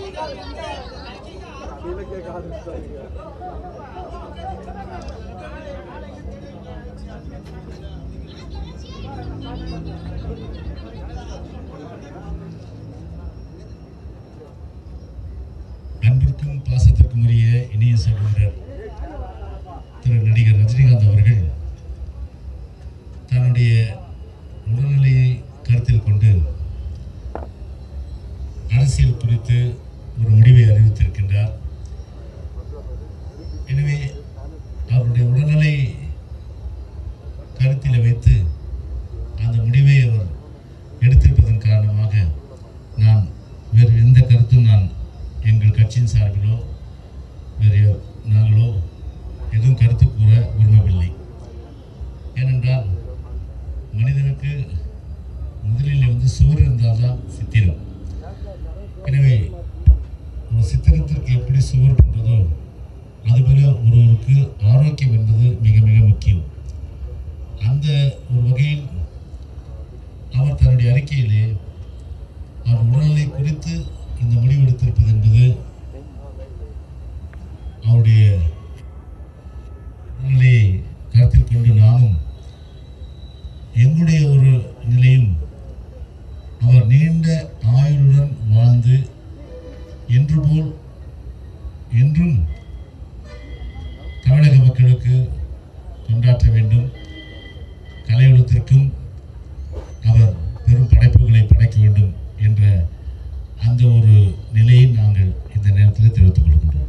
அன்பிற்கும் பாசத்திற்கும் உரிய இனிய சகோதரர் திரு நடிகர் ரஜினிகாந்த் அவர்கள் தன்னுடைய உடல்நிலையை கருத்தில் கொண்டு அரசியல் குறித்து ஒரு முடிவை அறிவித்திருக்கின்றார் எனவே அவருடைய உடல்நிலை கருத்தில் வைத்து அந்த முடிவை அவர் எடுத்திருப்பதன் காரணமாக நான் வேறு எந்த கருத்தும் நான் எங்கள் கட்சியின் சார்பிலோ வேறு நாங்களோ எதுவும் கருத்து கூற விரும்பவில்லை ஏனென்றால் மனிதனுக்கு முதலில் வந்து சுவர் இருந்தால்தான் சித்திரம் எனவே ஒரு சித்திரத்திற்கு எப்படி சுவர் பண்ணுறதோ அதுபோல ஒருவருக்கு ஆரோக்கியம் என்பது மிக மிக முக்கியம் அந்த ஒரு வகையில் அவர் தன்னுடைய அறிக்கையிலே அவர் உடல்நிலை குறித்து இந்த முடிவு எடுத்திருப்பது என்பது அவருடைய உடல்நிலையை கருத்தில் கொண்டு நானும் எங்களுடைய ஒரு நிலையும் அவர் நீண்ட ஆயுளுடன் வாழ்ந்து என்று போல் என்றும் தமிழக மக்களுக்கு கொண்டாற்ற வேண்டும் கலையுலகத்திற்கும் அவர் பெரும் படைப்புகளை படைக்க வேண்டும் என்ற அந்த ஒரு நிலையை நாங்கள் இந்த நேரத்தில் தெரிவித்துக் கொள்கின்றோம்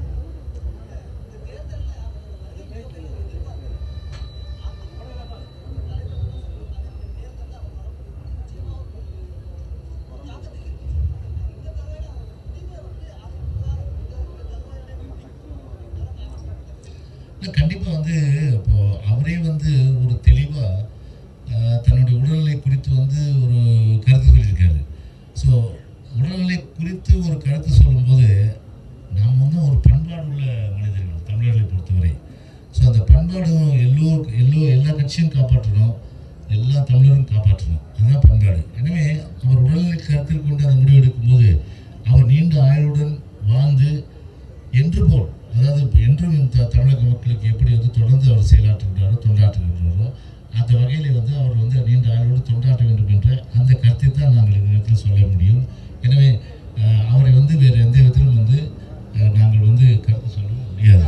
இல்ல, கண்டிப்பா வந்து இப்போ அவரே வந்து ஒரு தெளிவா ஆஹ், தன்னுடைய உடல்நிலை குறித்து வந்து ஒரு கருத்து சொல்லியிருக்காரு ஸோ உடல்நிலை குறித்து ஒரு கருத்து சொல்லும்போது நாம் வந்து ஒரு பண்பாடு உள்ள மனிதர்கள் தமிழர்களை பொறுத்தவரை ஸோ அந்த பண்பாடு எல்லோ எல்லோ எல்லா கட்சியும் காப்பாற்றணும் எல்லா தமிழரும் காப்பாற்றணும் அதுதான் பண்பாடு எனவே அவர் உடல்நிலை கருத்தில் கொண்டு அந்த முடிவு எடுக்கும்போது அவர் நீண்ட ஆயுளுடன் வாழ்ந்து என்று போல் அதாவது இப்ப என்றும் இந்த தமிழக மக்களுக்கு எப்படி வந்து தொடர்ந்து அவர் செயலாற்றுகிறாரோ தொண்டாற்றுகின்றாரோ அந்த வகையில் வந்து அவர் வந்து நீண்ட ஆயுளோடு தொண்டாற்ற வேண்டும் என்ற அந்த கருத்தை தான் நாங்கள் இந்த நேரத்தில் சொல்ல முடியும் எனவே அஹ், அவரை வந்து வேறு எந்த விதத்திலும் வந்து அஹ், நாங்கள் வந்து கருத்து சொல்ல முடியாது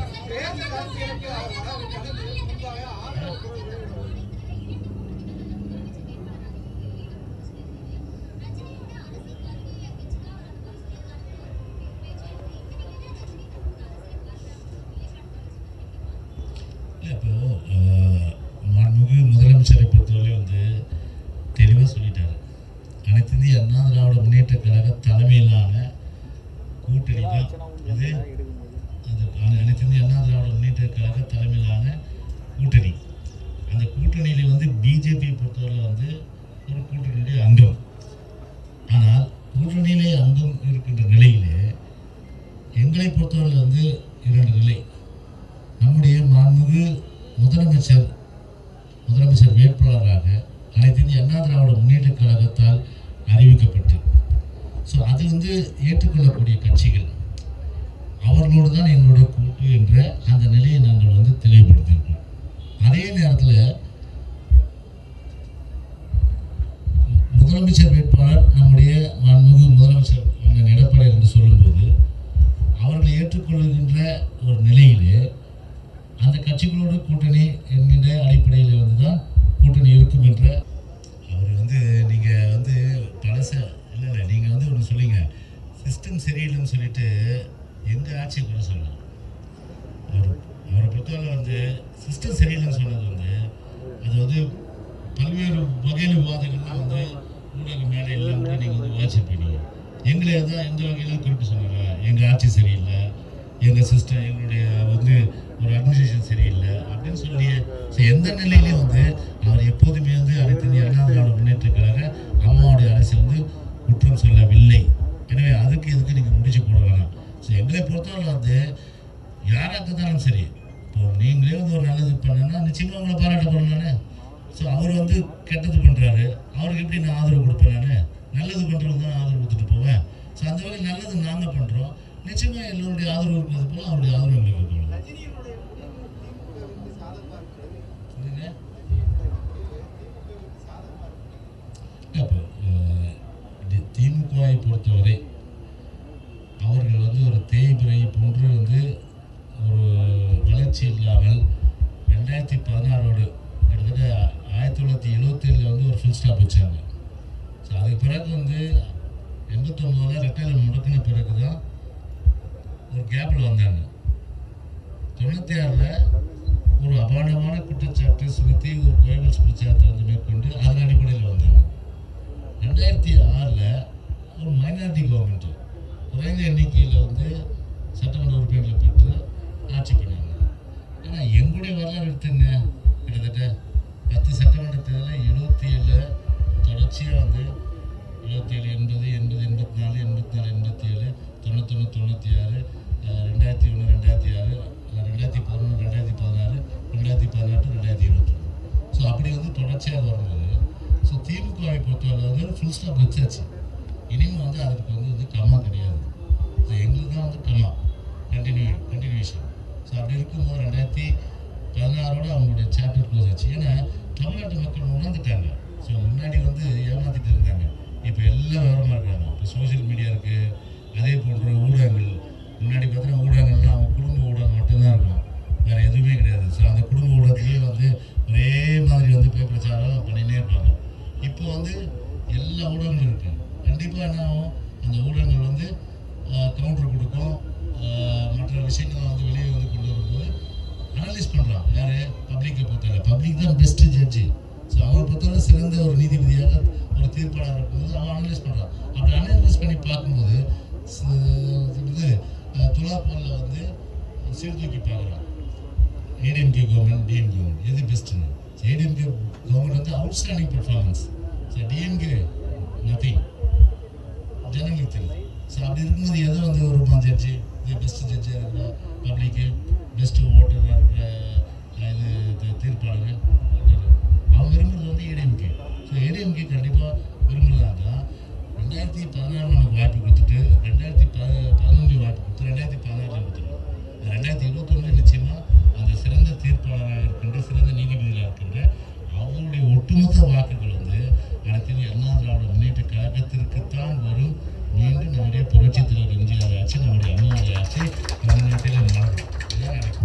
இல்லை இப்போ அஹ், மாண்புமிகு முதலமைச்சரை பொறுத்தவரை வந்து தெளிவாக சொல்லிட்டாரு அனைத்து இந்திய அண்ணா திராவிட முன்னேற்ற கழக தலைமையிலான கூட்டணி தான் இது அது அனை- அனைத்து இந்திய அண்ணா திராவிட முன்னேற்ற கழக தலைமையிலான கூட்டணி அந்த கூட்டணியில வந்து பிஜேபி பொறுத்தவரை வந்து ஒரு கூட்டணியுடைய அங்கம் ஆனால் கூட்டணியிலே அங்கம் இருக்கின்ற நிலையிலே எங்களை பொறுத்தவரை வந்து இரண்டு நிலை நம்முடைய மாண்புமிகு முதலமைச்சர் முதலமைச்சர் வேட்பாளராக அனைத்து இந்திய அண்ணா திராவிட முன்னேற்ற கழகத்தால் அறிவிக்கப்பட்டு ஸோ அது வந்து ஏற்றுக்கொள்ளக்கூடிய கட்சிகள் அவர்களோடு தான் எங்களுடைய கூட்டு என்ற அந்த நிலையை நாங்கள் வந்து தெளிவுபடுத்தியிருக்கோம் அதே நேரத்தில் முதலமைச்சர் வேட்பாளர் நம்முடைய மாண்புமிகு முதலமைச்சர் அண்ணன் எடப்பாடி என்று சொல்லும்போது அவர்களை ஏற்றுக்கொள்கின்ற ஒரு நிலையிலே அந்த கட்சிகளோடு கூட்டணி என்கின்ற அடிப்படையில் வந்து தான் கூட்டணி இருக்கும் என்ற அவர் வந்து நீங்கள் வந்து பழச இல்லை இல்லை நீங்கள் வந்து ஒன்று சொல்லிங்க சிஸ்டம் சரியில்லைன்னு சொல்லிட்டு எங்கள் ஆட்சியை கூட சொல்லலாம் அவர் அவரை பொறுத்தவரை வந்து சிஸ்டம் சரியில்லைன்னு சொன்னது வந்து அது வந்து பல்வேறு வகையில் விவாதங்கள்லாம் வந்து ஊடக மேடையில் வந்து நீங்கள் வந்து வாசிப்பீங்க எங்களை தான் எந்த வகையிலும் குறிப்பு சொன்னாங்க எங்கள் ஆட்சி சரியில்லை எங்கள் சிஸ்டம் எங்களுடைய வந்து ஒரு அட்மினிஸ்ட்ரேஷன் சரியில்லை அப்படின்னு சொல்லி ஸோ எந்த நிலையிலையும் வந்து அவர் எப்போதுமே வந்து அனைத்து இந்திய அண்ணா திராவிட முன்னேற்ற கழக அம்மாவுடைய அரசு வந்து குற்றம் சொல்லவில்லை எனவே அதுக்கு இதுக்கு நீங்கள் முடிச்சு போட வேணாம் ஸோ எங்களை பொறுத்தவரை வந்து யாராக இருந்தாலும் சரி இப்போ நீங்களே வந்து ஒரு நல்லது பண்ணனா நிச்சயமாக உங்களை பாராட்ட போகிறேன் ஸோ அவர் வந்து கெட்டது பண்ணுறாரு அவருக்கு எப்படி நான் ஆதரவு கொடுப்பேன் நான் நல்லது பண்ணுறது தான் ஆதரவு கொடுத்துட்டு போவேன் ஸோ அந்த வகையில் நல்லது நாங்கள் பண்ணுறோம் நிச்சயமாக எல்லோருடைய ஆதரவு இருக்கிறது போல அவருடைய ஆதரவு எங்களுக்கு இருக்கணும் ரஜினியினுடைய முடிவு திமுகவிற்கு சாதகமா இருக்கிறது புரியுதுங்க? திமுகவிற்கு சாதகமா இருக்கிறது அப்போ அஹ், தி- திமுகவை பொறுத்தவரை அவர்கள் வந்து ஒரு தேய்பிரை போன்று வந்து ஒரு வளர்ச்சி இல்லாமல் ரெண்டாயிரத்தி பதினாறோடு கிட்டத்தட்ட ஆயிரத்தி தொள்ளாயிரத்தி எழுபத்தேழில் வந்து ஒரு ஃபுல் ஸ்டாப் வச்சாங்க ஸோ அதுக்கு பிறகு வந்து எண்பத்தொம்போதில் ரெட்டையில் முடக்கின பிறகு தான் ஒரு கேப்பில் வந்தாங்க தொண்ணூற்றி ஆறில் ஒரு அபாண்டமான குற்றச்சாட்டு சுமத்தி ஒரு கோயம்பல்ஸ் பிரச்சாரத்தை வந்து மேற்கொண்டு அதன் அடிப்படையில் வந்தாங்க ரெண்டாயிரத்தி ஆறில் ஒரு மைனாரிட்டி கவர்மெண்ட் குறைந்த எண்ணிக்கையில் வந்து சட்டமன்ற உறுப்பினர்களை பெற்று ஆட்சி பண்ணாங்க ஆனால் எங்களுடைய வரலாறு எடுத்துங்க கிட்டத்தட்ட பத்து சட்டமன்ற தேர்தலில் எழுபத்தி ஏழில் தொடர்ச்சியாக வந்து எழுபத்தி ஏழு எண்பது எண்பது எண்பத்தி நாலு எண்பத்தி நாலு எண்பத்தி ஏழு தொண்ணூத்தொன்று தொண்ணூற்றி ஆறு அஹ், ரெண்டாயிரத்தி ஒன்று ரெண்டாயிரத்தி ஆறு அஹ், ரெண்டாயிரத்தி பதினொன்று ரெண்டாயிரத்தி பதினாறு ரெண்டாயிரத்தி பதினெட்டு ரெண்டாயிரத்தி இருபத்தொன்று ஸோ அப்படி வந்து தொடர்ச்சியாக வரும்போது ஸோ திமுகவை பொறுத்தவரை வந்து ஃபுல் ஸ்டாப் வச்சாச்சு இனிமேல் வந்து அதற்கு வந்து வந்து கம்மா கிடையாது ஸோ எங்களுக்கு தான் வந்து கம்மா கண்டினியூ கண்டினியூஷன் ஸோ அப்படி இருக்கும்போது ரெண்டாயிரத்தி பதினாறோட அவங்களுடைய சாப்டர் க்ளோஸ் ஆச்சு ஏன்னா தமிழ்நாட்டு மக்கள் உணர்ந்துட்டாங்க ஸோ முன்னாடி வந்து ஏமாத்திட்டு இருந்தாங்க இப்போ எல்லாம் விவரமாக இருக்காங்க இப்போ சோஷியல் மீடியா இருக்குது அதே போன்ற ஊடகங்கள் முன்னாடி பார்த்தீங்கன்னா ஊடகங்கள்லாம் அவங்க குடும்ப ஊடகம் மட்டும்தான் இருக்கும் வேறு எதுவுமே கிடையாது ஸோ அந்த குடும்ப ஊடகத்திலேயே வந்து ஒரே மாதிரி வந்து போய் பிரச்சாரம் பண்ணினே இருப்பாங்க இப்போ வந்து எல்லா ஊடகங்களும் இருக்கு கண்டிப்பாக என்ன ஆகும் அந்த ஊடகங்கள் வந்து கவுண்டர் கொடுக்கும் ஆஹ் மற்ற விஷயங்களை வந்து வெளியே வந்து கொண்டு வரும்போது அனலைஸ் பண்ணுறான் யார் பப்ளிக்கை பொறுத்தவரை பப்ளிக் தான் பெஸ்ட்டு ஜட்ஜு ஸோ அவரை பொறுத்தவரை சிறந்த ஒரு நீதிபதியாக ஒரு தீர்ப்பாளர் இருக்கும்போது அவன் அனலைஸ் பண்ணுறான் அப்படி அனலைஸ் பண்ணி பார்க்கும்போது ச- இது அஹ், துலாப்பூரில் வந்து சீர்தூக்கி பார்க்குறான் ஏடிஎம்கே கவர்மெண்ட் டிஎம்கே கவர்மெண்ட் எது பெஸ்ட்டுன்னு ஏடிஎம்கே கவர்மெண்ட் வந்து outstanding performance so DMK nothing ஜனங்களுக்கு தெரியுது ஸோ அப்படி இருக்கும்போது எதோ வந்து ஒரு ஜட்ஜு இது பெஸ்ட் ஜட்ஜாக இருக்கிற பப்ளிக்கு பெஸ்ட்டு ஓட்டராக இருக்கிற அஹ், இது தி- தீர்ப்பாளர் அவங்க விரும்புறது வந்து ஏடிஎம்கே ஸோ ஏடிஎம்கே கண்டிப்பாக விரும்புகிறதாங்க ரெண்டாயிரத்தி பதினாறு நமக்கு வாய்ப்பு கொடுத்துட்டு ரெண்டாயிரத்தி ப பதினொன்று வாய்ப்பு கொடுத்து ரெண்டாயிரத்தி பதினாறில் கொடுத்துருவோம் ரெண்டாயிரத்தி இருபத்தொன்னு நிச்சயமாக அந்த சிறந்த தீர்ப்பாளராக இருக்கின்ற சிறந்த நீதிபதிகளாக இருக்கின்ற அவங்களுடைய ஒட்டுமொத்த வாக்குகள் வந்து அனைத்து இந்திய அண்ணா திராவிட முன்னேற்ற கழகத்திற்குத்தான் வரும் மீண்டும் நம்முடைய புரட்சி தலைவர் எம்ஜிஆர் ஆட்சி நம்முடைய அம்மாவுடைய ஆட்சி தமிழ்நாட்டில் நடக்கும் இதுதான் நடக்கும்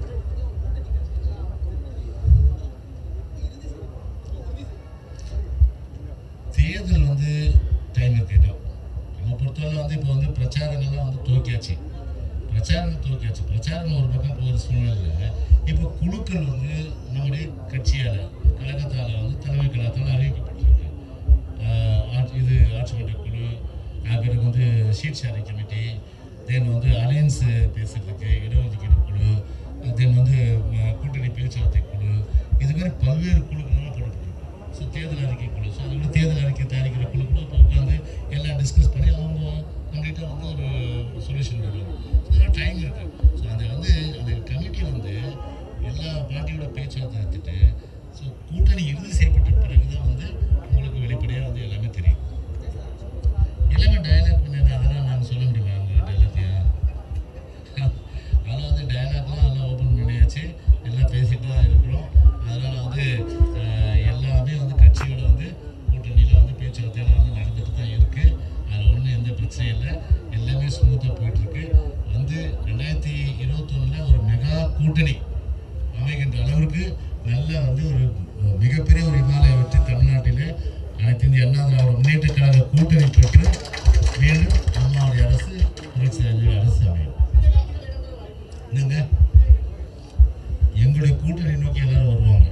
தேர்தல் வந்து டைம் கேட்டோம் என்னை பொறுத்தவரை வந்து இப்போ வந்து பிரச்சாரங்கள்லாம் வந்து துவக்கியாச்சு பிரச்சாரம் துவக்கியாச்சு பிரச்சாரம் ஒரு பக்கம் போகிற சூழ்நிலையில் இப்போ குழுக்கள் வந்து நம்முடைய கட்சியால் கழகத்தால் வந்து தலைமை கழகத்தால் அறிவிக்கப்பட்டிருக்கு ஆஹ் ஆட்சி- இது ஆட்சி மன்ற குழு அது பிறகு வந்து ஷீட் ஷேரிங் கமிட்டி தென் வந்து அலையன்ஸ் பேசுறதுக்கு இடஒதுக்கீடு குழு தென் வந்து ம, கூட்டணி பேச்சுவார்த்தை குழு இது மாதிரி பல்வேறு குழுக்கள்லாம் போடப்பட்டிருக்கு ஸோ தேர்தல் அறிக்கை குழு ஸோ அதோட தேர்தல் அறிக்கை தயாரிக்கிற குழு கூட இப்போ உட்காந்து எல்லாம் டிஸ்கஸ் பண்ணி அவங்க கம்ப்ளீட்டாக வந்து ஒரு சொல்யூஷன் வருவாங்க ஸோ அதெல்லாம் டைம் இருக்குது ஸோ அது வந்து அந்த கமிட்டி வந்து எல்லா பார்ட்டியோட பேச்சுவார்த்தை எடுத்துட்டு ஸோ கூட்டணி இறுதி செய்யப்பட்ட பிறகு தான் வந்து உங்களுக்கு வெளிப்படையாக வந்து எல்லாமே தெரியும் எல்லாமே டயலாக் பண்ணி அதெல்லாம் நாங்கள் சொல்ல முடியுமா உங்கள்கிட்ட எல்லாத்தையும் அதெல்லாம் வந்து டயலாக்லாம் எல்லாம் ஓப்பன் பண்ணியாச்சு எல்லாம் பேசிட்டு தான் இருக்கிறோம் அதனால் வந்து அஹ், எல்லாமே வந்து கட்சியோட வந்து கூட்டணியில் வந்து பேச்சுவார்த்தையெல்லாம் வந்து நடந்துட்டு தான் இருக்குது அதில் ஒன்றும் எந்த பிரச்சனையும் இல்லை எல்லாமே ஸ்மூத்தாக போயிட்டுருக்கு வந்து ரெண்டாயிரத்தி இருபத்தொன்னில் ஒரு மெகா கூட்டணி அமைகின்ற அளவிற்கு நல்ல வந்து ஒரு அஹ், மிகப்பெரிய ஒரு இமாலய வெற்றி தமிழ்நாட்டிலே அனைத்து இந்திய அண்ணா திராவிட முன்னேற்ற கழக கூட்டணி பெற்று மீண்டும் அம்மாவுடைய அரசு புரட்சி தலைவர் அரசு அமையும் என்னங்க எங்களுடைய கூட்டணி நோக்கி எல்லாரும் வருவாங்க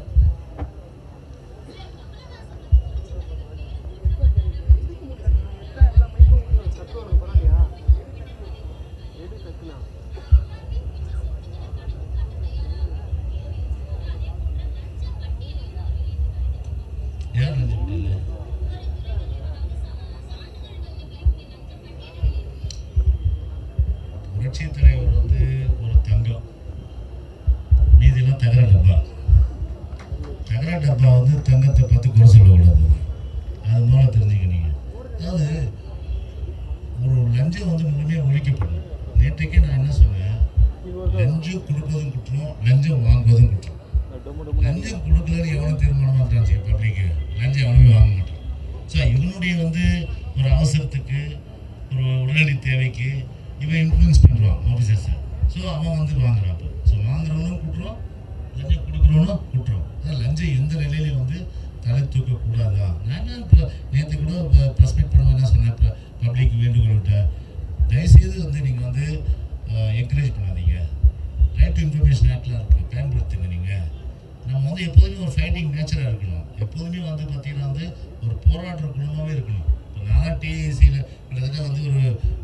எல்லாம் மைக்கு கத்துவாங்க பரவாயில்லையா எது கத்துனா யார் நெஞ்சு விடல புரட்சி தலைவர் வந்து ஒரு தங்கம் மீதியெல்லாம் தகர டப்பா தகர டப்பா வந்து தங்கத்தை பார்த்து குறை சொல்லக்கூடாது அது மூலம் தெரிஞ்சுக்க நீங்க அதாவது ஒரு லஞ்சம் வந்து முழுமையாக ஒழிக்கப்படணும் நேற்றைக்கே நான் என்ன சொன்னேன் இது ஒரு லஞ்சம் கொடுப்பதும் குற்றம் லஞ்சம் வாங்குவதும் குற்றம் டொம்மு டொம்மு லஞ்சம் கொடுக்கலன்னு எவனும் தீர்மானம் பண்ணுறாச்சு பப்ளிக்கு லஞ்சம் எவனுமே வாங்க மாட்டான் ஸோ இவனுடைய வந்து ஒரு அவசரத்துக்கு ஒரு உடனடி தேவைக்கு இவன் இன்ஃப்ளூயன்ஸ் பண்ணுறான் ஆஃபீஸர்ஸை ஸோ அவன் வந்து வாங்குறான் அப்போ ஸோ வாங்குறவனும் குற்றம் லஞ்சம் கொடுக்குறவனும் குற்றம் அதான் லஞ்சம் எந்த நிலையிலையும் வந்து தலை தூக்கக்கூடாதா நான் இப்போ நேற்று கூட ப்ரெஸ் மீட் பண்ணும்போது என்ன சொன்னேன் இப்போ பப்ளிக் வேண்டுகோள் விட்டேன் தயவுசெய்து வந்து நீங்கள் வந்து என்கரேஜ் பண்ணாதீங்க ரைட் டு இன்ஃபர்மேஷன் ஆக்டில் இருக்குது பயன்படுத்துங்க நீங்கள் நம்ம வந்து எப்போதுமே ஒரு ஃபைட்டிங் நேச்சராக இருக்கணும் எப்போதுமே வந்து பார்த்தீங்கன்னா வந்து ஒரு போராடுற குணமாகவே இருக்கணும் இப்போ நான் டிஏசியில் கிட்டத்தட்ட வந்து ஒரு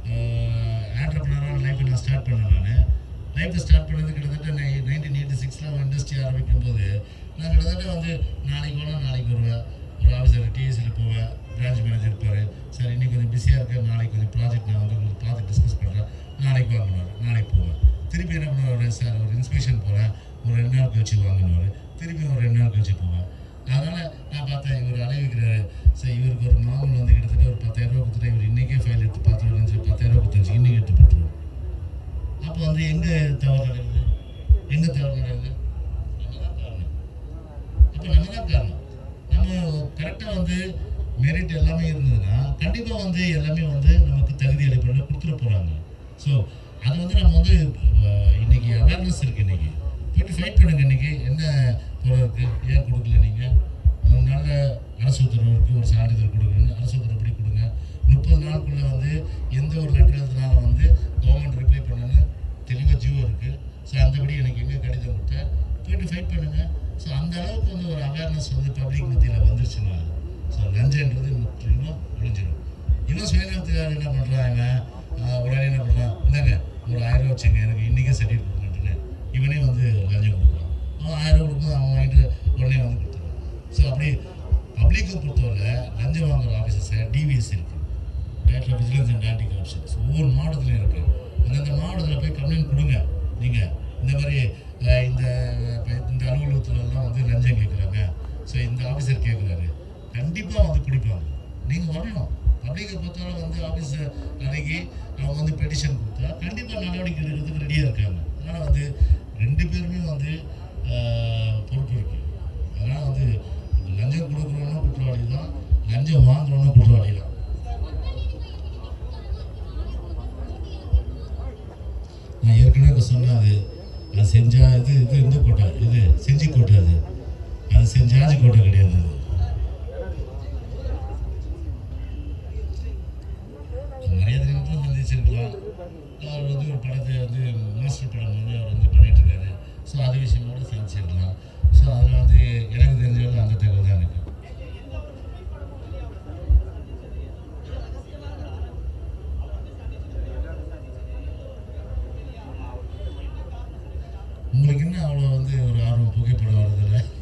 ஆண்டர்பனரான லைஃப்பை நான் ஸ்டார்ட் பண்ணேன் நான் லைஃப்பை ஸ்டார்ட் பண்ணது கிட்டத்தட்ட நைன்டீன் எயிட்டி சிக்ஸில் இண்டஸ்ட்ரி ஆரம்பிக்கும் போது நான் கிட்டத்தட்ட வந்து நாளைக்கு போனால் நாளைக்கு வருவேன் ஒரு ஆஃபீஸர் டிஎஸ்சியில் போவேன் பிரான்ச் மேனேஜர் இருப்பார் சார் இன்னைக்கு கொஞ்சம் பிஸியாக இருக்கேன் நாளைக்கு கொஞ்சம் ப்ராஜெக்ட் நான் வந்து உங்களுக்கு ப்ராஜெக்ட் டிஸ்கஸ் பண்ணுறேன் நாளைக்கு வாங்கினார் நாளைக்கு போவேன் திருப்பி என்ன பண்ணுவார் சார் ஒரு இன்ஸ்பெக்ஷன் போகிறேன் ஒரு ரெண்டு நாள் கழிச்சு வாங்கினார் திருப்பி ஒரு ரெண்டு நாள் கழிச்சு போவேன் அதனால் நான் பார்த்தேன் இவர் அலைவிக்கிறாரு சரி இவருக்கு ஒரு மாமூல் வந்து கிட்டத்தட்ட ஒரு பத்தாயிரம் ரூபா கொடுத்துட்டு இவர் இன்றைக்கே ஃபைல் எடுத்து பார்த்துருவோம் பத்தாயிரம் ரூபா கொடுத்தாச்சு இன்றைக்கி எடுத்து போட்டுருவோம் அப்போ வந்து எங்கே தவறு நடக்குது எங்கே தவறு நடக்குது நம்ம தான் காரணம் அப்போ நம்ம தான் காரணம் நம்ம கரெக்டாக வந்து மெரிட் எல்லாமே இருந்ததுன்னா கண்டிப்பாக வந்து எல்லாமே வந்து நமக்கு தகுதி அடிப்படையில் கொடுத்துட போகிறாங்க ஸோ அது வந்து நம்ம வந்து அஹ், இன்னைக்கு அவேர்னஸ் இருக்குது இன்னைக்கு போயிட்டு ஃபைட் பண்ணுங்க இன்னைக்கு என்ன குறை இருக்குது ஏன் கொடுக்கல நீங்கள் மூணு நாளில் அரசு உத்தரவுக்கு ஒரு சான்றிதழ் கொடுக்கணும் அரசு உத்தரவுப்படி கொடுங்க முப்பது நாளுக்குள்ளே வந்து எந்த ஒரு லெட்டர் எழுதினாலும் வந்து கவர்மெண்ட் ரிப்ளை பண்ணணும்னு தெளிவாக ஜியோ இருக்குது ஸோ அந்தபடி எனக்கு எங்கே கடிதம் கொடுத்தேன் போயிட்டு ஃபைட் பண்ணுங்கள் ஸோ அந்த அளவுக்கு வந்து ஒரு அவேர்னஸ் வந்து பப்ளிக் மத்தியில் வந்துருச்சுன்னா ஸோ லஞ்சன்றது முற்றிலுமா ஒழிஞ்சிடும் இன்னும் சுயநலத்துக்காக என்ன பண்ணுறான் இவன் ஆஹ் உடனே என்ன பண்ணுறான் இந்தாங்க ஒரு ஆயிரம் ரூபா வச்சுங்க எனக்கு இன்றைக்கே சர்டிஃபிகேட் கொடுங்கன்ட்டுன்னு இவனே வந்து லஞ்சம் கொடுக்குறான் அவன் ஆயிரம் ரூபா கொடுக்கும் அவன் வாங்கிட்டு உடனே வந்து கொடுத்துருவான் ஸோ அப்படி பப்ளிக்கை பொறுத்தவரை லஞ்சம் வாங்குற ஆஃபீஸர்ஸை டிவிஎஸ் இருக்குது director vigilance and anti corruption ஒவ்வொரு மாவட்டத்துலையும் இருக்குது அந்தந்த மாவட்டத்தில் போய் கம்ப்ளைண்ட் கொடுங்க நீங்கள் இந்த மாதிரி அஹ், இந்த இப்ப இந்த அலுவலகத்துலலாம் வந்து லஞ்சம் கேட்குறாங்க ஸோ இந்த ஆஃபீஸர் கேட்குறாரு கண்டிப்பாக வந்து பிடிப்பாங்க நீங்கள் வரணும் பப்ளிக்கை பொறுத்தவரை வந்து ஆஃபீஸர் அன்னைக்கு அவங்க வந்து பெட்டிஷன் கொடுத்தா கண்டிப்பாக நடவடிக்கை எடுக்கிறதுக்கு ரெடியாக இருக்காங்க அதனால் வந்து ரெண்டு பேருமே வந்து அஹ், பொறுப்பு இருக்குது அதனால் வந்து லஞ்சம் கொடுக்குறவனும் குற்றவாளி தான் லஞ்சம் வாங்குறவனும் குற்றவாளி தான் நான் ஏற்கனவே இப்ப சொன்னேன் அது அது செஞ்சா இது இது இந்த கோட்டை இது செஞ்சி கோட்டை அது அது செஞ்சாஜி கோட்டை கிடையாது அது மரியாதை நிமித்தம் சந்திச்சிருக்கலாம் அவர் வந்து ஒரு படத்தை வந்து மாஸ்டர் படம் வந்து அவர் வந்து பண்ணிட்டு இருக்காரு ஸோ அது விஷயமோட சந்திச்சிருக்கலாம் ஸோ அதில் வந்து எனக்கு தெரிஞ்சவரை அந்த தகவல் தான் எனக்கு உங்களுக்கு என்ன அவ்வளோ வந்து ஒரு ஆர்வம் புகைப்படம் வர்றதில்ல